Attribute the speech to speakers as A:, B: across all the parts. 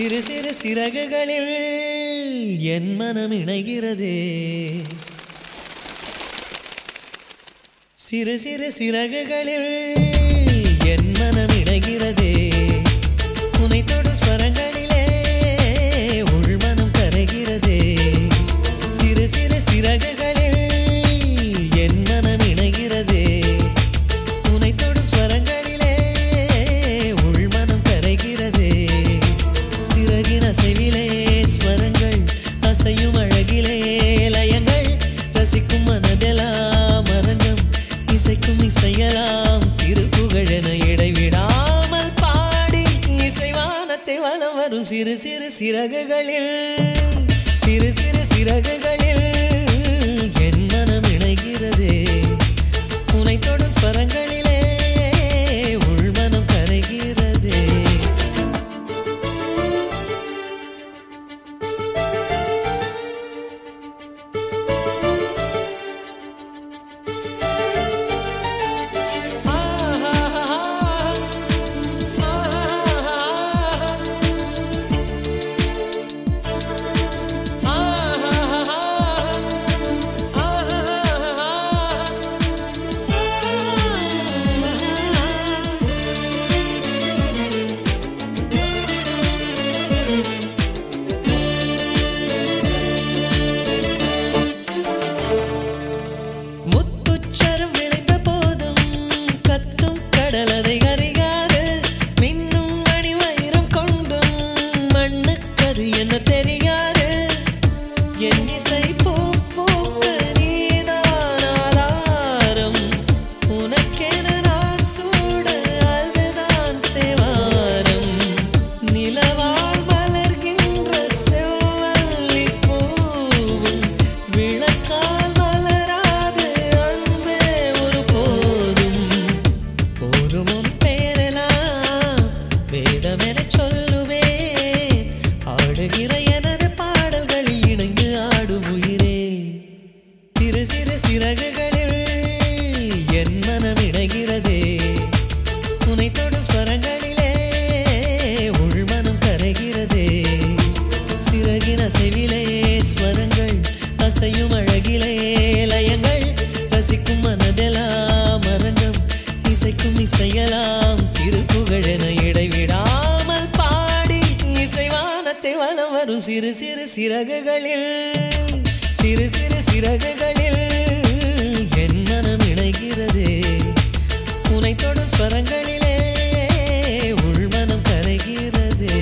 A: சிறு சிறு சிறகுகளில் என் மனம் இணைகிறதே சிறு சிறு சிறகுகளில் என் மனம் இணைகிறதே உனை தொடும் ஸ்வரங்களிலே உள்மனம் கரைகிறதே சிறு சிறு சிறகுகளில் என் மனம் இணைகிறதே உனை தொடும் ஸ்வரங்களிலே உள்மனம் கரைகிறதே சிறகின் அசைவிலே ஸ்வரங்கள் அசையும் அழகிலே லயங்கள் ரசிக்கும் மனதெல்லாம் அரங்கம் இசைக்கும் இசையலாம் திருப்புகழென இடைவிடாமல் பாடி இசைவானத்தை வலம் வரும் சிறு சிறு சிறகுகளில் சிறு சிறு சிறகுகளில் என் மனம் இணைகிறதே உனை தொடும் ஸ்வரங்களிலே உள்மனம் கரைகிறதே முத்துச்சரம் விளைந்த போதும் கத்தும் கடலதை அறியாது மின்னும் மணி வைரம் கொண்டும் மண்ணுக்கது என்ன தெரியாது என் இசை பூ பூக்க நீதான் ஆதாரம் உனக்கென நான் சூட அதுதான் தேவாரம் நிலவால் மலர்கின்ற செவ்வல்லி பூவும் விளக்கால் மலராது அன்பே ஒரு போதும் போதும் உன் பேரெல்லாம் வேதமென சொல்லுவே ஆடுகிற எனது பாடல்களில் இணைந்து ஆடும் உயிரே சிறு சிறு சிறகுகளில் என் மனம் இணைகிறதே உனை தொடும் ஸ்வரங்களிலே உள்மனம் கரைகிறதே சிறகின் அசைவிலே ஸ்வரங்கள் அசையும் அழகிலே லயங்கள் ரசிக்கும் மனதெல்லாம் அரங்கம் இசைக்கும் இசையலாம் திருப்புகழென இடைவிடாமல் பாடி இசைவானத்தை வலம் வரும் சிறு சிறு சிறகுகளில் சிறு சிறு சிறகுகளில் என் மனம் இணைகிறதே உனை தொடும் ஸ்வரங்களிலே உள்மனம் கரைகிறதே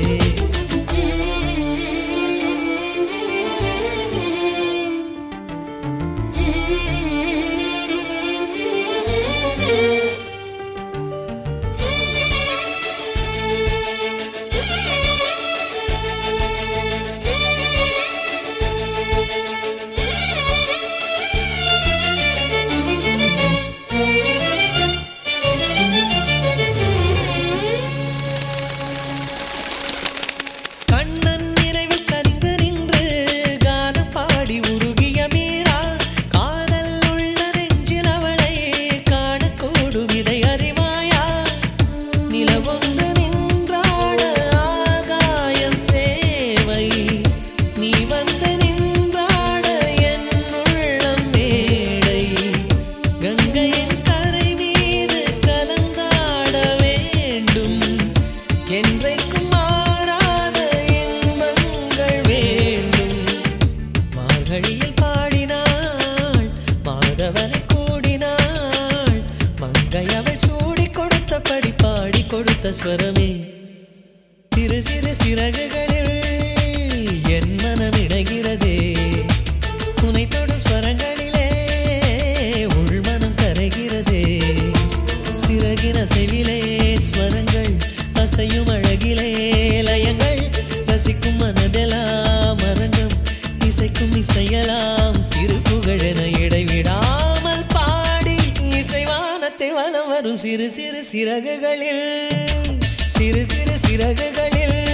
A: கண்ணன் நினைவில் கனிந்து நின்று கானம் பாடி உருகிய மீரா காதல் உள்ள நெஞ்சில் அவளை காணக்கூடும் இதை அறிவாயா நிலவொன்று நின்றாட ஆகாயம் தேவை நீ வந்து நின்றாட என் உள்ளம் மேடை கங்கையின் கரை மீது கலந்தாட வேண்டும் என்றைக்கும் மாறாத இன்பங்கள் வேண்டும் மார்கழியில் பாடினாள் மாதவனை கூடினாள் மங்கை அவள் சூடி கொடுத்தபடி பாடி கொடுத்த ஸ்வரமே சிறு சிறு சிறகுகளில் என் மனம் இணைகிறதே உனை தொடும் ஸ்வரங்களிலே உள்மனம் கரைகிறதே சிறகின் அசைவிலே ஸ்வரங்கள் அசையும் அழகிலே லயங்கள் ரசிக்கும் மனதெல்லாம் அரங்கம் இசைக்கும் இசையலாம் திருப்புகழென இடைவிடாமல் பாடி இசைவானத்தை வலம் வரும் சிறு சிறு சிறகுகளில் சிறு சிறு சிறகுகளில்